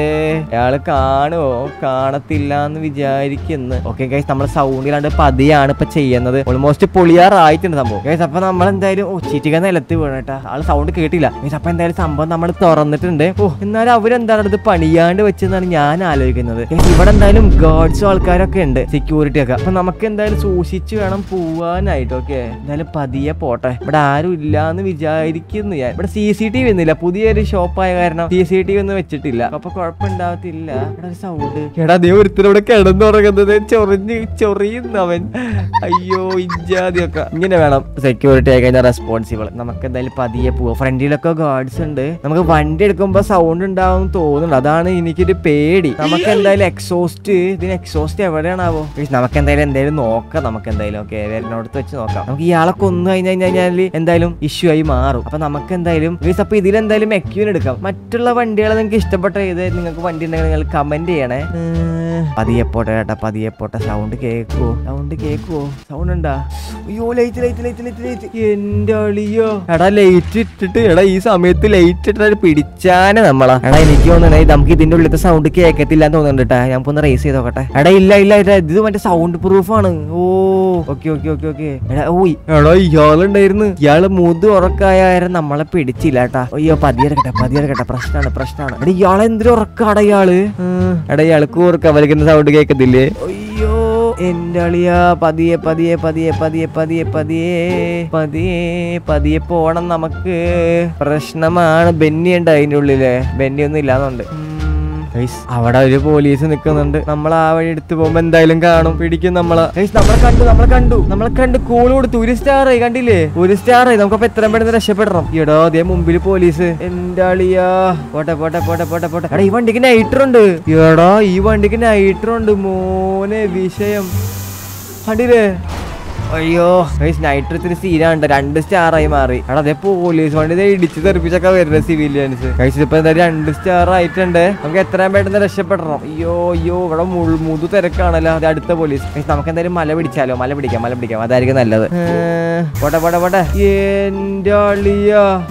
അയാള് കാണുവോ കാണത്തില്ല എന്ന് വിചാരിക്കുന്നു ഓക്കെ ഗൈസ് നമ്മൾ സൗണ്ടിലാണ്ട് പതിയാണ് ഇപ്പൊ ചെയ്യുന്നത് ഓൾമോസ്റ്റ് പൊളിയാറായിട്ടുണ്ട് സംഭവം ഗൈസ് അപ്പൊ നമ്മൾ എന്തായാലും ഓ ചീറ്റിക നിലത്ത് വീണട്ടാ ആള് സൗണ്ട് കേട്ടില്ല ഗൈസ് അപ്പൊ എന്തായാലും സംഭവം നമ്മൾ തുറന്നിട്ടുണ്ട് ഓ എന്നാലും അവരെന്താണ് ഇത് പണിയാണ്ട് വെച്ചെന്നാണ് ഞാൻ ആലോചിക്കുന്നത് ഗൈസ് ഇവിടെ എന്തായാലും ഗാർഡ്സും ആൾക്കാരൊക്കെ ഉണ്ട് സെക്യൂരിറ്റി ഒക്കെ അപ്പൊ നമുക്ക് എന്തായാലും സൂക്ഷിച്ച് വേണം പോവാനായിട്ട് ഓക്കെ എന്തായാലും പതിയെ പോട്ടെ ഇവിടെ ആരും ഇല്ല എന്ന് വിചാരിക്കുന്നു ഞാൻ ഇവിടെ സി സി ടി വി ഒന്നുമില്ല പുതിയൊരു ഷോപ്പായ കാരണം സി സി ടി വി ഒന്നും വെച്ചിട്ടില്ല അപ്പൊ കുഴപ്പമുണ്ടാവത്തില്ല ഇവിടെ ഒരു സൗണ്ട് എടാ നീ ഒരുത്തരോടെ കിടന്നുറങ്ങുന്നത് ചൊറിഞ്ഞ് ചൊറിയുന്നവൻ അയ്യോ ഇജാതിയൊക്കെ ഇങ്ങനെ വേണം സെക്യൂരിറ്റി ആയി കഴിഞ്ഞാൽ റെസ്പോൺസിബിൾ നമുക്ക് എന്തായാലും പതിയെ പോവാം ഫ്രണ്ടിലൊക്കെ ഗാർഡ്സ് ഉണ്ട് നമുക്ക് വണ്ടി എടുക്കുമ്പോ സൗണ്ട് ഉണ്ടാവും തോന്നുന്നുണ്ട് അതാണ് എനിക്കൊരു പേടി നമുക്ക് എന്തായാലും എക്സോസ്റ്റ് ഇതിന് എക്സോസ്റ്റ് എവിടെയാണാവോ ഗയ്സ്, നമുക്ക് എന്തായാലും എന്തായാലും നോക്കാം നമുക്ക് എന്തായാലും ഓക്കെ വരുന്നോടത്ത് വെച്ച് നോക്കാം നമുക്ക് ഇയാളെ കൊന്നു കഴിഞ്ഞ് കഴിഞ്ഞാൽ എന്തായാലും ഇഷ്യൂ ആയി മാറും അപ്പൊ നമുക്ക് എന്തായാലും ഗയ്സ്, അപ്പൊ ഇതിലെന്തായാലും മെക്യൂൻ എടുക്കാം മറ്റുള്ള വണ്ടികൾ നിങ്ങൾക്ക് ഇഷ്ടപ്പെട്ട ഏത് നിങ്ങൾക്ക് വണ്ടി ഉണ്ടെങ്കിൽ നിങ്ങൾ കമന്റ് ചെയ്യണേ ഉം, പതിയെ പോട്ടെ ചേട്ടാ പതിയെ പോട്ടെ സൗണ്ട് കേക്കുവോ സൗണ്ട് കേക്കുവോ സൗണ്ട് ഉണ്ടാ അയ്യോ light light light light light എന്റെ അളിയോ എടാ ലൈറ്റ് ഇട്ടിട്ട് എടാ ഈ സമയത്ത് ലൈറ്റ് ഇട്ടിട്ട് പിടിച്ചാനെ നമ്മളാ എടാ എനിക്ക് തോന്നണേ നമുക്ക് ഇതിന്റെ ഉള്ളിലത്തെ സൗണ്ട് കേൾക്കത്തില്ല എന്ന് തോന്നുന്നുണ്ട് കേട്ടാ ഞാൻ ഒന്ന് റേസ് ചെയ്ത് നോക്കട്ടെ എടാ ഇല്ല ഇല്ല ഇല്ല ഇത് മറ്റേ സൗണ്ട് പ്രൂഫ് ആണ് ഓ ഓക്കെ ഓക്കെ ഓക്കെ ഓക്കെ എടാ ഓ എടാ ഇയാളുണ്ടായിരുന്നു ഇയാള് മുതു ഉറക്കായ കാരണം നമ്മളെ പിടിച്ചില്ല കേട്ടാ അയ്യോ പതിയെടുക്കട്ടെ പതിയെടുക്കട്ടെ പ്രശ്നമാണ് പ്രശ്നമാണ് എടാ ഇയാളെ എന്തൊരു ഉറക്കാടാ ഇയാള് ഉം. എടാ ഇയാള് കൂർക്ക വലിക്കുന്ന സൗണ്ട് കേൾക്കത്തില്ലേ അയ്യോ എന്റെ അളിയാ പതിയെ പതിയെ പതിയെ പതിയെ പതിയെ പതിയെ പതിയെ പതിയെ പോണം നമുക്ക് പ്രശ്നമാണ് ബെന്നി ഉണ്ട് അതിന്റെ ഉള്ളില് ബെന്നി ഒന്നും ഇല്ലാന്നുണ്ട് ഉം. Guys, അവിടെ ഒരു പോലീസ് നിൽക്കുന്നുണ്ട് നമ്മൾ ആ വഴി എടുത്തു പോകുമ്പോ എന്തായാലും കാണും പിടിക്കും നമ്മളെ Guys, നമ്മളെ കണ്ടു നമ്മളെ കണ്ടു നമ്മളെ കണ്ട് കൂള് കൊടുത്തു ഒരു സ്റ്റാർ ആയി കണ്ടില്ലേ ഒരു സ്റ്റാർ ആയി നമുക്കപ്പോ എത്രയും പെട്ടെന്ന് രക്ഷപ്പെടണം എടോ അതേ മുമ്പിൽ പോലീസ് എന്റെ അളിയാ പോട്ടെ പോട്ടെ പോട്ടെ പോട്ടെ പോട്ടെ എടാ ഈ വണ്ടിക്ക് നൈറ്റർ ഉണ്ട് എടാ ഈ വണ്ടിക്ക് നൈറ്റർ ഉണ്ട് മോനെ വിഷയം കണ്ടില്ലേ അയ്യോ നൈറ്റ് ഇത്തിരി സീനാണ്ട് രണ്ട് സ്റ്റാർ ആയി മാറി എടാ അതേ പോലീസ് വണ്ടി ദേ ഇടിച്ച് തെറിപ്പിച്ചൊക്കെ വരുന്നത് സിവിലിയൻസ് കഴിച്ച് ഇപ്പൊ എന്തായാലും രണ്ട് സ്റ്റാർ ആയിട്ടുണ്ട് നമുക്ക് എത്രയും പെട്ടെന്ന് രക്ഷപ്പെടണം അയ്യോ അയ്യോ ഇവിടെ മുൾ- മുതു തിരക്കാണല്ലോ അത് അടുത്ത പോലീസ് ഗൈസ്, നമുക്ക് എന്തായാലും മല പിടിച്ചാലോ മല പിടിക്കാം മല പിടിക്കാം അതായിരിക്കും നല്ലത് ഏ, പോട്ടെ പോട്ടെ പോട്ടെ എന്റെ അളിയ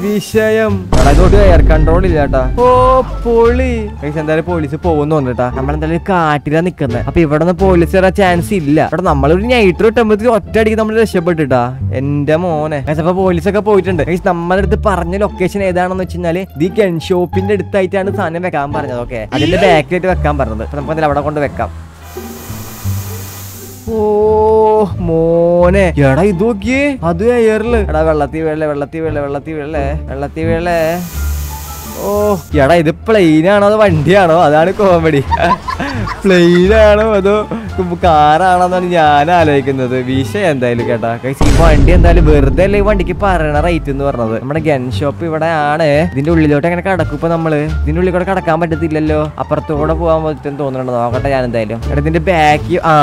വിഷയം എടാ ഇതോട്ട് എയർ കൺട്രോൾ ഇല്ല കേട്ടാ ഓ പൊളി ഗൈസ്, എന്തായാലും പോലീസ് പോകുന്നുണ്ട് കേട്ടാ നമ്മളെന്തായാലും കാട്ടിലാ നിക്കുന്നത് അപ്പൊ ഇവിടെ നിന്ന് പോലീസ് വരാൻ ചാൻസ് ഇല്ല ഇവിടെ നമ്മളൊരു നൈറ്റ് കിട്ടുമ്പോഴത്തേക്ക് ഒറ്റയടിക്ക് നമ്മൾ രക്ഷപ്പെട്ടിട്ടാ എന്റെ മോനെ ഗൈസ്, അപ്പൊ പോലീസൊക്കെ പോയിട്ടുണ്ട് ഗൈസ്, നമ്മുടെ അടുത്ത് പറഞ്ഞ ലൊക്കേഷൻ ഏതാണെന്ന് വെച്ച് കഴിഞ്ഞാല് ഈ ഗൺ ഷോപ്പിന്റെ അടുത്തായിട്ടാണ് സാധനം വെക്കാൻ പറഞ്ഞത് ഓക്കെ അതിന്റെ ബാക്കിലായിട്ട് വെക്കാൻ പറഞ്ഞത് അപ്പൊ നമുക്ക് എന്തായാലും അവിടെ കൊണ്ട് വെക്കാം ഓ മോനെ എടാ ഇത് നോക്കിയേ അത് എയറില് എടാ വെള്ളത്തി വീഴലേ വെള്ളത്തി വീഴലേ വെള്ളത്തി വീഴലേ വെള്ളത്തി വീഴലേ ഓ എടാ ഇത് പ്ലെയിൻ ആണോ അതോ വണ്ടിയാണോ അതാണ് കോമഡി പ്ലെയിൻ ആണോ അതോ കാറാണോന്നാണ് ഞാൻ ആലോചിക്കുന്നത് വിഷയം എന്തായാലും കേട്ടാ Guys, ഈ വണ്ടി എന്തായാലും വെറുതെ അല്ലേ ഈ വണ്ടിക്ക് പറയണ റേറ്റ് എന്ന് പറഞ്ഞത് നമ്മുടെ ഗൺ ഷോപ്പ് ഇവിടെ ആണ് ഇതിന്റെ ഉള്ളിലോട്ട് എങ്ങനെ കടക്കും ഇപ്പൊ നമ്മള് ഇതിന്റെ ഉള്ളിൽ കൂടെ കടക്കാൻ പറ്റത്തില്ലല്ലോ അപ്പുറത്തൂടെ പോകാൻ പറ്റും തോന്നുന്നുണ്ട് നോക്കട്ടെ ഞാൻ എന്തായാലും എടാ ഇതിന്റെ ബാക്ക് ആ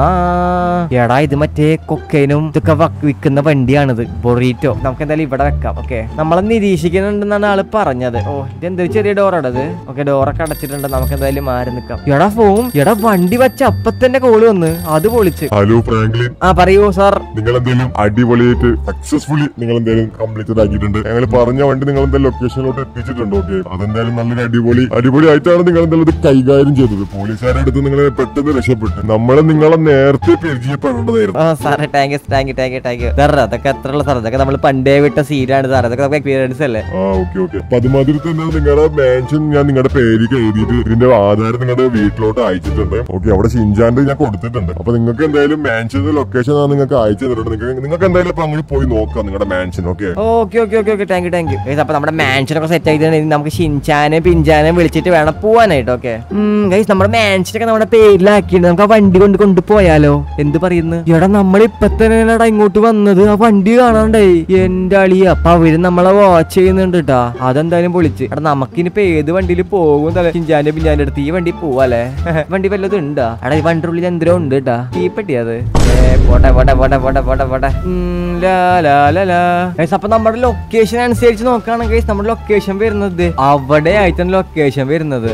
എടാ ഇത് മറ്റേ കൊക്കൈനും ഇതൊക്കെ വക്ക് വിൽക്കുന്ന വണ്ടിയാണിത് ബൊറീറ്റോ നമുക്ക് എന്തായാലും ഇവിടെ വെക്കാം ഓക്കെ നമ്മളെ നിരീക്ഷിക്കുന്നുണ്ടെന്നാണ് ആള് പറഞ്ഞത് ഓ ഇതെന്തൊരു ചെറിയ ഡോറാണത് ഓക്കെ ഡോറൊക്കെ അടച്ചിട്ടുണ്ട് നമുക്ക് എന്തായാലും മാറി നിൽക്കാം എടാ ഫോം എടാ വണ്ടി വെച്ച അപ്പൊ തന്നെ കോള് വന്ന് അത് പൊളിച്ച് ഹലോ ഫ്രാങ്ക്ലിൻ ആ പറയൂ സാർ നിങ്ങൾ എന്തെങ്കിലും അടിപൊളിയായിട്ട് സക്സസ്ഫുള്ളി നിങ്ങൾ എന്തെങ്കിലും കംപ്ലീറ്റഡ് ആക്കിയിട്ടുണ്ട് ഞങ്ങൾ പറഞ്ഞ വണ്ടി നിങ്ങൾ എന്തായാലും ലൊക്കേഷനിലോട്ട് എത്തിച്ചിട്ടുണ്ട് ഓക്കെ അതെന്തായാലും നല്ലൊരു അടിപൊളി അടിപൊളി ആയിട്ടാണ് നിങ്ങൾ എന്തായാലും ഇത് കൈകാര്യം ചെയ്തത് പോലീസുകാരുടെ അടുത്ത് നിങ്ങൾ പെട്ടെന്ന് രക്ഷപ്പെട്ടു നമ്മളെ നിങ്ങളെ നേരത്തെ പരിചയപ്പെടേണ്ടതായിരുന്നു ആ സാറേ thank you thank you thank you thank you sir അതൊക്കെ എത്ര ഉള്ള സാർ അതൊക്കെ നമ്മൾ പണ്ടേ വിട്ട സീനാണ് സാർ അതൊക്കെ നമുക്ക് എക്സ്പീരിയൻസ് അല്ലേ ആ ഓക്കെ ഓക്കെ അപ്പൊ അതുമാതിരി തന്നെ നിങ്ങളുടെ മാൻഷൻ ഞാൻ നിങ്ങളുടെ പേരിക്ക് എഴുതിയിട്ട് ഇതിന്റെ ആധാരം നിങ്ങളുടെ വീട്ടിലോട്ട് അയച്ചിട്ടുണ്ട് ഓക്കെ അവിടെ ഷിൻജാന്റെ ഞാൻ കൊടുത്തിട്ടുണ്ട് അപ്പൊ നിങ്ങൾക്ക് എന്തായാലും മാൻഷന്റെ ലൊക്കേഷൻ ഞാൻ നിങ്ങൾക്ക് അയച്ചു തന്നിട്ടുണ്ട് നിങ്ങൾക്ക് നിങ്ങൾക്ക് എന്തായാലും ഇപ്പൊ അങ്ങോട്ട് പോയി നോക്കാം നിങ്ങളുടെ mansion okay okay okay okay okay thank you thank you അപ്പൊ നമ്മുടെ മാൻഷനൊക്കെ സെറ്റ് ആയിട്ട് നമുക്ക് ഷിൻചാനെ പിഞ്ചാനെ വിളിച്ചിട്ട് വേണം പോവാനായിട്ട് ഓക്കെ ഗൈസ് നമ്മുടെ മാൻഷനൊക്കെ നമ്മുടെ പേരിലാക്കിയിട്ട് നമുക്ക് ആ വണ്ടി കൊണ്ട് കൊണ്ടുപോയാലോ എന്ത് പറയുന്നു എടാ നമ്മൾ ഇപ്പൊ തന്നെയാടാ ഇങ്ങോട്ട് വന്നത് ആ വണ്ടി കാണാണ്ടായി എന്റെ അളിയ അപ്പൊ അവര് നമ്മളെ വാച്ച് ചെയ്യുന്നുണ്ട് കേട്ടാ അതെന്തായാലും പൊളിച്ച് എടാ നമുക്കിനിപ്പോ ഏത് വണ്ടിയിൽ പോകും തല ചിഞ്ചാന്റെ പിഞ്ചാന്റെ അടുത്ത് ഈ വണ്ടി പോവാല്ലേ വണ്ടി വല്ലതും ഉണ്ടാ എടാ ഈ വണ്ടി ഉള്ളിൽ എന്തോ ഉണ്ട് കേട്ടാ തീപ്പെട്ടി അത് ഏ, പോട്ടെ പോട്ടെ പോട്ടെ പോട്ടെ പോട്ടെ പോട്ടെ ഉം, ലാ, ലാ, ലാ, ലാ. Guys, അപ്പൊ നമ്മുടെ ലൊക്കേഷൻ അനുസരിച്ച് നോക്കുകയാണെങ്കിൽ നമ്മുടെ ലൊക്കേഷൻ വരുന്നത് അവിടെ ആയിട്ടാണ് ലൊക്കേഷൻ വരുന്നത്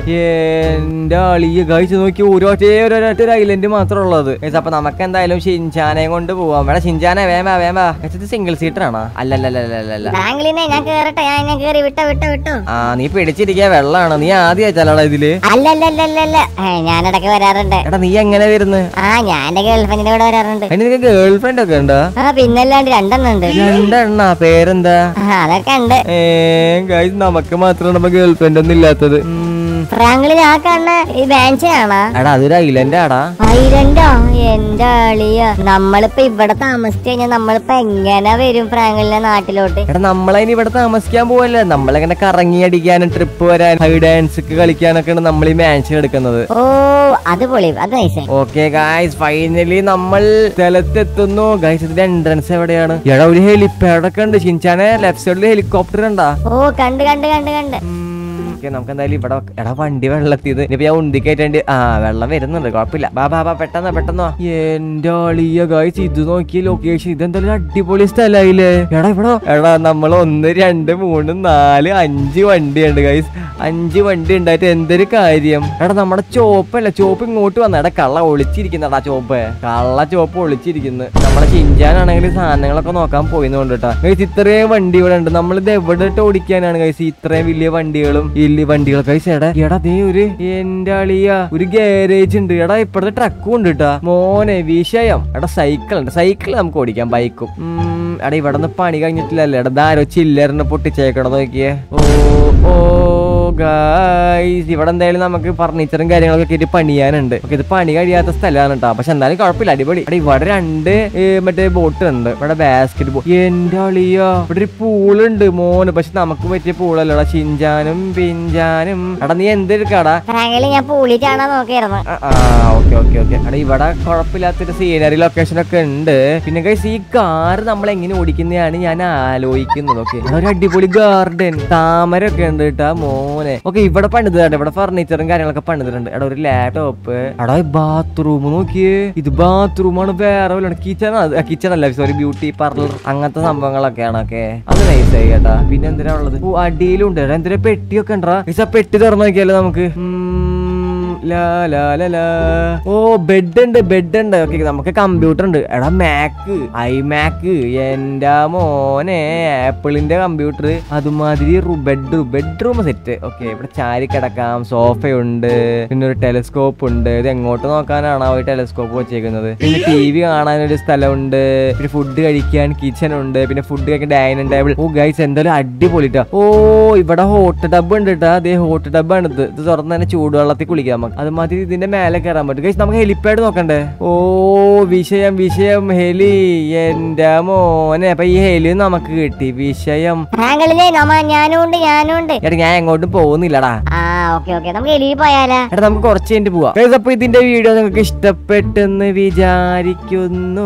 എന്റെ അളിയ ഗൈസ് നോക്കി ഒരൊറ്റ ഒരൊറ്റ ഒരു ഐലൻഡ് മാത്രം ഉള്ളത് Guys, അപ്പൊ നമുക്ക് എന്തായാലും ഷിൻചാനെ കൊണ്ട് പോവാം വേണം ഷിൻചാനെ വേമാ വേമാ Guys, ഇത് സിംഗിൾ സീറ്റർ ആണോ അല്ലല്ലല്ലല്ല ഫ്രാങ്ക്ലിനെ ഞാൻ കേറട്ടെ ഞാൻ ഞാൻ കേറി വിട്ടോ വിട്ടോ വിട്ടോ ആ നീ പിടിച്ചിരിക്കുക വെള്ളാണ് നീ ആദ്യം അയച്ചാലോടാ ഇതില് അല്ലല്ലല്ലല്ല ഞാൻ ഇടയ്ക്ക് വരാറുണ്ട് എടാ നീ എങ്ങനെ വരുന്നത് ആ ഞാൻ എന്റെ ഗേൾഫ്രണ്ടിന്റെ കൂടെ വരാറുണ്ട് അതിന് നിനക്ക് ഗേൾ ഫ്രണ്ട് ഒക്കെ ഉണ്ടോ ആ പിന്നല്ലാണ്ട് രണ്ടെണ്ണം ഉണ്ട് രണ്ടെണ്ണ പേരെന്താ ആ അതൊക്കെ ഉണ്ട് ഏ ഗൈസ് നമുക്ക് മാത്രമാണ് ഇപ്പൊ ഗേൾ ഫ്രണ്ട് ഒന്നും ഇല്ലാത്തത് ഉം. ഫ്രാങ്ക്ലിൻ ആ കണ്ണ ഈ ബാൻഷയാണോ എടാ അതൊരു ഐലൻഡ് ആടാ ഐരണ്ടോ എന്റെ അളിയ നമ്മളിപ്പോ ഇവിടെ താമസിച്ചു കഴിഞ്ഞാൽ നമ്മളിപ്പോ എങ്ങനെ വരും ഫ്രാങ്ക്ലിന്റെ നാട്ടിലോട്ട് എടാ നമ്മളതിന് ഇവിടെ താമസിക്കാൻ പോവല്ലേ നമ്മളിങ്ങനെ കറങ്ങി അടിക്കാനും ട്രിപ്പ് വരാൻ ഹൈ ഡാൻസ് കളിക്കാനൊക്കെയാണ് നമ്മൾ ഈ മാൻഷൻ എടുക്കുന്നത് ഓ അത് പൊളി അത് നൈസ് ഓക്കെ ഗായ്സ് ഫൈനലി നമ്മൾ സ്ഥലത്തെത്തുന്നു ഗായ്സ് ഇതിന്റെ എൻട്രൻസ് എവിടെയാണ് എടാ ഒരു ഹെലിപ്പാഡ് ഒക്കെ ഉണ്ട് ഷിൻചാനെ ലെഫ്റ്റ് സൈഡിൽ ഹെലികോപ്റ്റർ ഉണ്ടാ ഓ കണ്ട് കണ്ട് കണ്ട് കണ്ട് ഓക്കെ നമുക്ക് എന്തായാലും ഇവിടെ വെക്ക- എടാ വണ്ടി വെള്ളത്തിയത് ഇനിയിപ്പോ ഞാൻ ഉന്തി കയറ്റേണ്ടി ആ വെള്ളം വരുന്നുണ്ട് കുഴപ്പമില്ല ബാ ബാ ബാ പെട്ടെന്ന് പെട്ടെന്ന് വാ. എന്റെ അളിയ ഗായ്സ് ഇത് നോക്കിയ ലൊക്കേഷൻ ഇതെന്തായാലും അടിപൊളി സ്ഥലമായില്ലേ എടാ ഇവിടെ എടാ നമ്മൾ ഒന്ന് രണ്ട് മൂന്ന് നാല് അഞ്ച് വണ്ടിയുണ്ട് ഗൈസ് അഞ്ച് വണ്ടി ഉണ്ടായിട്ട് എന്തൊരു കാര്യം എടാ നമ്മുടെ ചോപ്പല്ല ചോപ്പ് ഇങ്ങോട്ട് വന്ന എടാ കള്ള ഒളിച്ചിരിക്കുന്നടാ ചോപ്പ് കള്ള ചോപ്പ് ഒളിച്ചിരിക്കുന്നു നമ്മളെ ചിഞ്ചാനാണെങ്കിൽ സാധനങ്ങളൊക്കെ നോക്കാൻ പോയിന്നുണ്ട് കേട്ടാ ഗൈസ് ഇത്രയും വണ്ടി ഇവിടെ ഉണ്ട് നമ്മൾ ഇത് എവിടെ ഇട്ട് ഓടിക്കാനാണ് ഗൈസ് ഇത്രയും വലിയ വണ്ടികളും വലിയ വണ്ടികളും ഗൈസ് എടാ എടാ ദേ ഒരു എന്റെ അളിയ ഒരു ഗാരേജ് ഉണ്ട് എടാ ഇപ്പോഴത്തെ ട്രക്കും ഉണ്ട് കേട്ടാ മോനെ വിഷയം എടാ സൈക്കിൾ ഉണ്ട് സൈക്കിൾ നമുക്ക് ഓടിക്കാം ബൈക്കും ഉം, എടാ ഇവിടെ നിന്ന് പണി കഴിഞ്ഞിട്ടില്ലല്ലേ എടാ ധാരോ ചില്ലറിന് പൊട്ടിച്ചേക്കണം നോക്കിയേ ഓ ഓ ഗൈസ് ഇവിടെ എന്തായാലും നമുക്ക് ഫർണിച്ചറും കാര്യങ്ങളൊക്കെ കയറ്റി പണിയാനുണ്ട് ഓക്കെ ഇത് പണി കഴിയാത്ത സ്ഥലമാണ് കേട്ടോ പക്ഷെ എന്തായാലും കുഴപ്പമില്ല അടിപൊളി എടാ ഇവിടെ രണ്ട് ഏ, മറ്റേ ബോട്ട് ഉണ്ട് ഇവിടെ ബാസ്കറ്റ് ബോൾ എന്റെ അളിയാ ഇവിടെ ഒരു പൂളുണ്ട് മോന് പക്ഷെ നമുക്ക് പറ്റിയ പൂളല്ലടാ ചിഞ്ചാനും പിഞ്ചാനും എടാ നീ എന്തെടുക്കാടാ ഫ്രാങ്ക്ലിൻ ഞാൻ പൂളിട്ടാണോ നോക്കിയിരുന്നു ആ ഓക്കെ ഓക്കെ ഓക്കെ എടാ ഇവിടെ കുഴപ്പമില്ലാത്തൊരു സീനറി ലൊക്കേഷൻ ഒക്കെ ഉണ്ട് പിന്നെ ഗൈസ് ഈ കാർ നമ്മൾ എങ്ങനെ ഓടിക്കുന്നതാണ് ഞാൻ ആലോചിക്കുന്നത് ഓക്കെ ഒരു അടിപൊളി ഗാർഡൻ താമര ഒക്കെ ഉണ്ട് കേട്ടാ മോനെ ഓക്കെ ഇവിടെ പണിതാണ് ഇവിടെ ഫർണിച്ചറും കാര്യങ്ങളൊക്കെ പണിതിട്ടുണ്ട് എടാ ഒരു ലാപ്ടോപ്പ് എടാ ബാത്റൂം നോക്കിയേ ഇത് ബാത്റൂമാണ് വേറെ വല്ല കിച്ചൺ കിച്ചൺ അല്ല സോറി ബ്യൂട്ടി പാർലർ അങ്ങനത്തെ സംഭവങ്ങളൊക്കെയാണ് ഓക്കെ അത് നൈസായി കേട്ടാ പിന്നെ എന്തിനാ ഉള്ളത് ഓ അടിയിലുണ്ട് എടാ എന്തിനാ പെട്ടിയൊക്കെ ഉണ്ടാ ആ പെട്ടി തുറന്നു നോക്കിയാലോ നമുക്ക് ഉം, ലാ ലാ ലാ ലാ. ഓ ബെഡ് ഉണ്ട് ബെഡ് ഉണ്ട് ഓക്കെ നമുക്ക് കമ്പ്യൂട്ടർ ഉണ്ട് എടാ മാക്ക് ഐ മാക്ക് എന്റെ മോനെ ആപ്പിളിന്റെ കമ്പ്യൂട്ടർ അതുമാതിരി ബെഡ് ബെഡ്റൂം സെറ്റ് ഓക്കെ ഇവിടെ ചാരി കിടക്കാം സോഫയുണ്ട് പിന്നെ ഒരു ടെലിസ്കോപ്പ് ഉണ്ട് ഇത് എങ്ങോട്ട് നോക്കാനാണ് ആ ടെലിസ്കോപ്പ് വെച്ചേക്കുന്നത് പിന്നെ ടി വി കാണാനൊരു സ്ഥലമുണ്ട് പിന്നെ ഫുഡ് കഴിക്കാൻ കിച്ചൺ ഉണ്ട് പിന്നെ ഫുഡ് കഴിക്കാൻ ഡൈനിങ് ടേബിൾ ഓ ഗൈസ് എന്തായാലും അടിപൊളിട്ടാ ഓ ഇവിടെ ഹോട്ട് ടബ് ഉണ്ട് കേട്ടോ അതേ ഹോട്ട് ടബാണ് ഇത് ഇത് തുറന്ന് തന്നെ ചൂടുവെള്ളത്തിൽ കുളിക്കാം നമുക്ക് അത് മതി ഇതിന്റെ മേലെ കയറാൻ പറ്റും ഗൈസ് നമുക്ക് ഹെലിപ്പാഡ് നോക്കണ്ടേ ഓ വിഷയം വിഷയം ഹെലി എന്റെ മോനെ അപ്പൊ ഈ ഹെലി നമുക്ക് കിട്ടി വിഷയം ഫ്രാങ്കളിനെ നമ്മ ഞാനും ഉണ്ട് ഞാനും ഉണ്ട് എടാ ഞാൻ എങ്ങോട്ടും പോകുന്നില്ലടാ ആ ഓക്കെ ഓക്കെ നമുക്ക് എലി പോയാലാ എടാ നമുക്ക് കുറച്ച് കഴിഞ്ഞിട്ട് പോവാം ഗൈസ് അപ്പൊ ഇതിന്റെ വീഡിയോ നിങ്ങൾക്ക് ഇഷ്ടപ്പെട്ടെന്ന് വിചാരിക്കുന്നു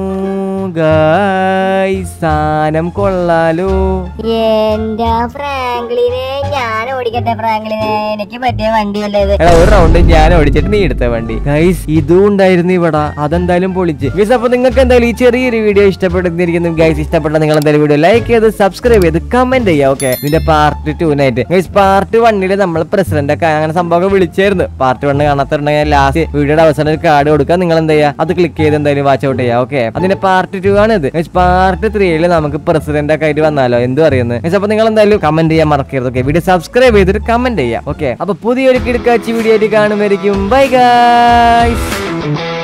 ഗൈസ് സാധനം കൊള്ളാലോ എന്റെ ഫ്രാങ്ക്ലിനെ ഞാൻ ഓടിക്കട്ടെ ഫ്രാങ്ക്ലിനെ എനിക്ക് പറ്റിയ വണ്ടിയല്ലേ ഇത് എടാ ഒരു റൗണ്ട് ഞാൻ ഓടിച്ചിട്ട് നീ എടുത്ത വണ്ടി ഗൈസ് ഇതും ഉണ്ടായിരുന്നു ഇവിടെ അതെന്തായാലും പൊളിച്ച് ഗൈസ് അപ്പൊ നിങ്ങൾക്ക് എന്തായാലും ഈ ചെറിയൊരു വീഡിയോ ഇഷ്ടപ്പെടുന്നിരിക്കുന്നു ഗൈസ് ഇഷ്ടപ്പെട്ട നിങ്ങൾ എന്തായാലും വീഡിയോ ലൈക്ക് ചെയ്ത് സബ്സ്ക്രൈബ് ചെയ്ത് കമന്റ് ചെയ്യാം ഓക്കെ ഇതിന്റെ പാർട്ട് ടൂനായിട്ട് ഗൈസ് പാർട്ട് വണ്ണില് നമ്മൾ പ്രസിഡന്റ് ഒക്കെ അങ്ങനെ സംഭവം വിളിച്ചായിരുന്നു പാർട്ട് വണ്ണ് കാണാത്തുണ്ടെങ്കിൽ ലാസ്റ്റ് വീഡിയോയുടെ അവസാനം ഒരു കാർഡ് കൊടുക്കുക നിങ്ങൾ എന്താ ചെയ്യുക അത് ക്ലിക്ക് ചെയ്ത് എന്തായാലും വാച്ച് ഔട്ട് ചെയ്യാം ഓക്കെ അതിന്റെ പാർട്ട് ടു ആണ് ഇത് ഗൈസ് പാർട്ട് ത്രീയില് നമുക്ക് പ്രസിഡന്റ് ഒക്കെ ആയിട്ട് വന്നാലോ എന്ത് പറയുന്നത് ഗൈസ് അപ്പൊ നിങ്ങൾ എന്തായാലും കമന്റ് ചെയ്യാൻ മറക്കരുത് ഓക്കെ വീഡിയോ സബ്സ്ക്രൈബ് ചെയ്തിട്ട് കമന്റ് ചെയ്യാം ഓക്കെ അപ്പൊ പുതിയൊരു കിടക്കാച്ചി വീഡിയോ ആയിട്ട് കാണുമായിരിക്കും ബൈ ഗൈസ്